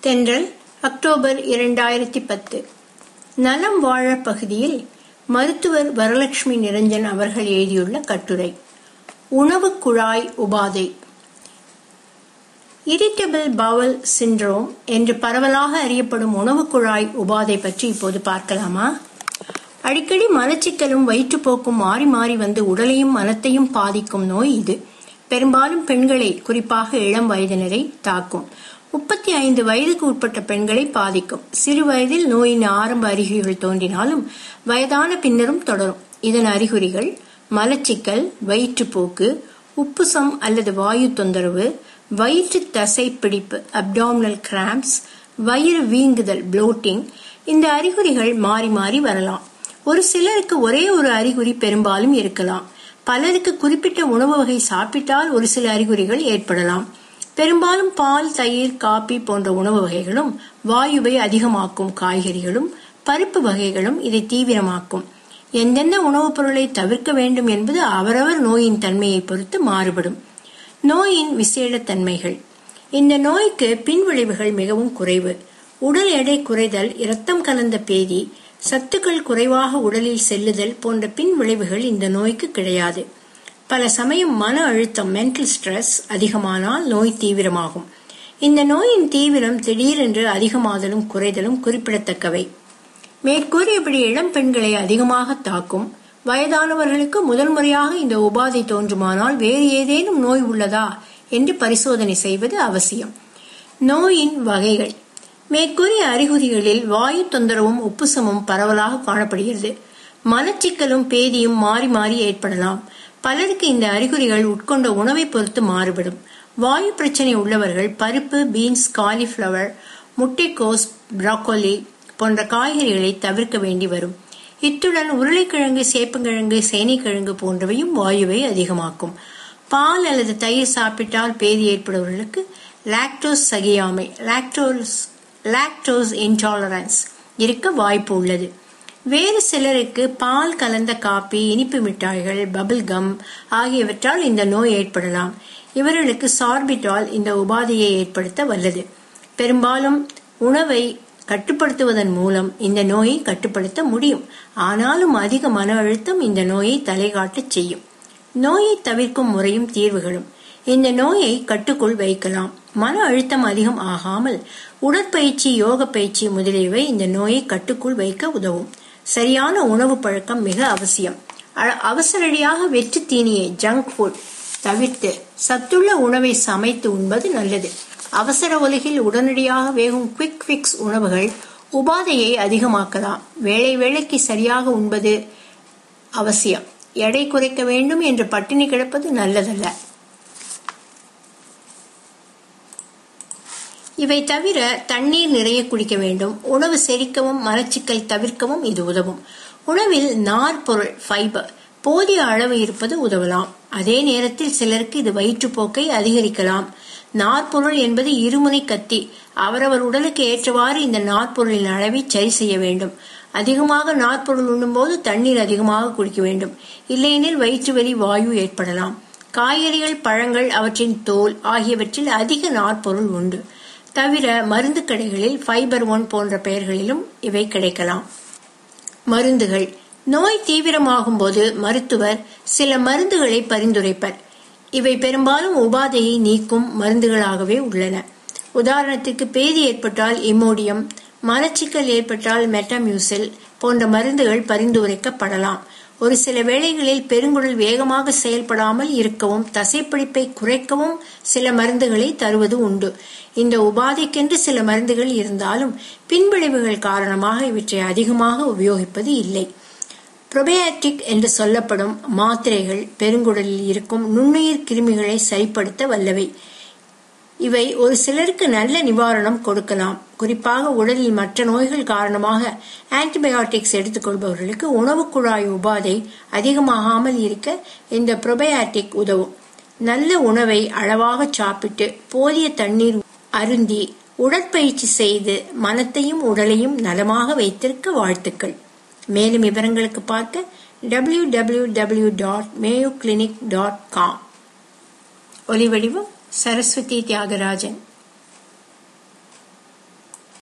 தென்றல் அக்டோபர் இரண்டாயிரத்தி பத்து நலம் வாழ பகுதியில் மருத்துவர் வரலட்சுமி நிரஞ்சன் அவர்கள் எழுதியுள்ள கட்டுரை உணவு குழாய் உபாதை இரிட்டபிள் பவல் சிண்ட்ரோம் என்று பரவலாக அறியப்படும் உணவு குழாய் உபாதை பற்றி இப்போது பார்க்கலாமா அடிக்கடி மலச்சிக்கலும் வயிற்றுப்போக்கும் மாறி மாறி வந்து உடலையும் மனத்தையும் பாதிக்கும் நோய் இது பெரும்பாலும் பெண்களை குறிப்பாக இளம் வயதினரை தாக்கும் முப்பத்தி ஐந்து வயதுக்கு உட்பட்ட பெண்களை பாதிக்கும் சிறு வயதில் நோயின் ஆரம்ப அறிகுறிகள் தோன்றினாலும் வயதான பின்னரும் தொடரும் இதன் அறிகுறிகள் மலச்சிக்கல் வயிற்றுப்போக்கு உப்புசம் அல்லது வாயு தொந்தரவு வயிற்று தசை பிடிப்பு அப்டாமினல் கிராம்ப்ஸ் வயிறு வீங்குதல் ப்ளோட்டிங் இந்த அறிகுறிகள் மாறி மாறி வரலாம் ஒரு சிலருக்கு ஒரே ஒரு அறிகுறி பெரும்பாலும் இருக்கலாம் பலருக்கு குறிப்பிட்ட உணவு வகை சாப்பிட்டால் ஒரு சில அறிகுறிகள் ஏற்படலாம் பெரும்பாலும் பால் தயிர் காபி போன்ற உணவு வகைகளும் வாயுவை அதிகமாக்கும் காய்கறிகளும் பருப்பு வகைகளும் இதை தீவிரமாக்கும் எந்தெந்த உணவுப் பொருளை தவிர்க்க வேண்டும் என்பது அவரவர் நோயின் தன்மையை பொறுத்து மாறுபடும் நோயின் விசேட தன்மைகள் இந்த நோய்க்கு பின்விளைவுகள் மிகவும் குறைவு உடல் எடை குறைதல் இரத்தம் கலந்த பேதி சத்துக்கள் குறைவாக உடலில் செல்லுதல் போன்ற பின் விளைவுகள் இந்த நோய்க்கு கிடையாது பல சமயம் மன அழுத்தம் மென்டல் ஸ்ட்ரெஸ் அதிகமானால் நோய் தீவிரமாகும் இந்த நோயின் தீவிரம் திடீரென்று அதிகமாதலும் குறைதலும் குறிப்பிடத்தக்கவை மேற்கூறியபடி இளம் பெண்களை அதிகமாக தாக்கும் வயதானவர்களுக்கு முதல் முறையாக இந்த உபாதை தோன்றுமானால் வேறு ஏதேனும் நோய் உள்ளதா என்று பரிசோதனை செய்வது அவசியம் நோயின் வகைகள் மேற்கூறிய அறிகுறிகளில் வாயு தொந்தரவும் உப்புசமும் பரவலாக காணப்படுகிறது மலச்சிக்கலும் பேதியும் மாறி மாறி ஏற்படலாம் பலருக்கு இந்த அறிகுறிகள் உட்கொண்ட உணவை பொறுத்து மாறுபடும் வாயு பிரச்சனை உள்ளவர்கள் பருப்பு பீன்ஸ் காலிஃபிளவர் முட்டைக்கோஸ் பிராக்கோலி போன்ற காய்கறிகளை தவிர்க்க வேண்டி வரும் இத்துடன் உருளைக்கிழங்கு சேப்பங்கிழங்கு சேனைக்கிழங்கு போன்றவையும் வாயுவை அதிகமாக்கும் பால் அல்லது தயிர் சாப்பிட்டால் பேதி ஏற்படுபவர்களுக்கு லாக்டோஸ் சகியாமை லாக்டோஸ் லாக்டோஸ் இன்டாலரன்ஸ் இருக்க வாய்ப்பு உள்ளது வேறு சிலருக்கு பால் கலந்த காப்பி இனிப்பு மிட்டாய்கள் பபிள் கம் ஆகியவற்றால் இந்த நோய் ஏற்படலாம் இவர்களுக்கு சார்பிட்டால் இந்த உபாதையை ஏற்படுத்த வல்லது பெரும்பாலும் உணவை கட்டுப்படுத்துவதன் மூலம் இந்த நோயை கட்டுப்படுத்த முடியும் ஆனாலும் அதிக மன அழுத்தம் இந்த நோயை தலைகாட்டச் செய்யும் நோயை தவிர்க்கும் முறையும் தீர்வுகளும் இந்த நோயை கட்டுக்குள் வைக்கலாம் மன அழுத்தம் அதிகம் ஆகாமல் உடற்பயிற்சி யோக பயிற்சி முதலியவை இந்த நோயை கட்டுக்குள் வைக்க உதவும் சரியான உணவு பழக்கம் மிக அவசியம் அவசரடியாக வெற்று தீனியை ஜங்க் ஃபுட் தவிர்த்து சத்துள்ள உணவை சமைத்து உண்பது நல்லது அவசர உலகில் உடனடியாக வேகும் குவிக் பிக்ஸ் உணவுகள் உபாதையை அதிகமாக்கலாம் வேலை வேலைக்கு சரியாக உண்பது அவசியம் எடை குறைக்க வேண்டும் என்று பட்டினி கிடப்பது நல்லதல்ல இவை தவிர தண்ணீர் நிறைய குடிக்க வேண்டும் உணவு செரிக்கவும் மலச்சிக்கல் தவிர்க்கவும் இது உதவும் உணவில் நார் பொருள் ஃபைபர் போதிய அளவு இருப்பது உதவலாம் அதே நேரத்தில் சிலருக்கு இது வயிற்றுப்போக்கை அதிகரிக்கலாம் நார்பொருள் என்பது இருமுனை கத்தி அவரவர் உடலுக்கு ஏற்றவாறு இந்த நாற்பொருளின் அளவை சரி செய்ய வேண்டும் அதிகமாக நாற்பொருள் உண்ணும்போது தண்ணீர் அதிகமாக குடிக்க வேண்டும் இல்லையெனில் வயிற்று வலி வாயு ஏற்படலாம் காய்கறிகள் பழங்கள் அவற்றின் தோல் ஆகியவற்றில் அதிக நாற்பொருள் உண்டு தவிர மருந்து கடைகளில் ஃபைபர் ஒன் போன்ற பெயர்களிலும் இவை கிடைக்கலாம் மருந்துகள் நோய் தீவிரமாகும் போது மருத்துவர் சில மருந்துகளை பரிந்துரைப்பர் இவை பெரும்பாலும் உபாதையை நீக்கும் மருந்துகளாகவே உள்ளன உதாரணத்திற்கு பேதி ஏற்பட்டால் இமோடியம் மலச்சிக்கல் ஏற்பட்டால் மெட்டமியூசில் போன்ற மருந்துகள் பரிந்துரைக்கப்படலாம் ஒரு சில வேளைகளில் பெருங்குடல் வேகமாக செயல்படாமல் இருக்கவும் தசைப்பிடிப்பை குறைக்கவும் சில மருந்துகளை தருவது உண்டு இந்த உபாதைக்கென்று சில மருந்துகள் இருந்தாலும் பின்விளைவுகள் காரணமாக இவற்றை அதிகமாக உபயோகிப்பது இல்லை புரோபயாட்டிக் என்று சொல்லப்படும் மாத்திரைகள் பெருங்குடலில் இருக்கும் நுண்ணுயிர் கிருமிகளை சரிப்படுத்த வல்லவை இவை ஒரு சிலருக்கு நல்ல நிவாரணம் கொடுக்கலாம் குறிப்பாக உடலில் மற்ற நோய்கள் காரணமாக ஆன்டிபயோட்டிக்ஸ் எடுத்துக்கொள்பவர்களுக்கு உணவு குழாய் உபாதை அதிகமாகாமல் இருக்க இந்த புரோபயாட்டிக் உதவும் நல்ல உணவை அளவாக சாப்பிட்டு போதிய தண்ணீர் அருந்தி உடற்பயிற்சி செய்து மனத்தையும் உடலையும் நலமாக வைத்திருக்க வாழ்த்துக்கள் மேலும் விவரங்களுக்கு பார்க்க W W W dot Mayo Clinic dot com ஒலிவடிவம் சரஸ்வதி தியாகராஜன்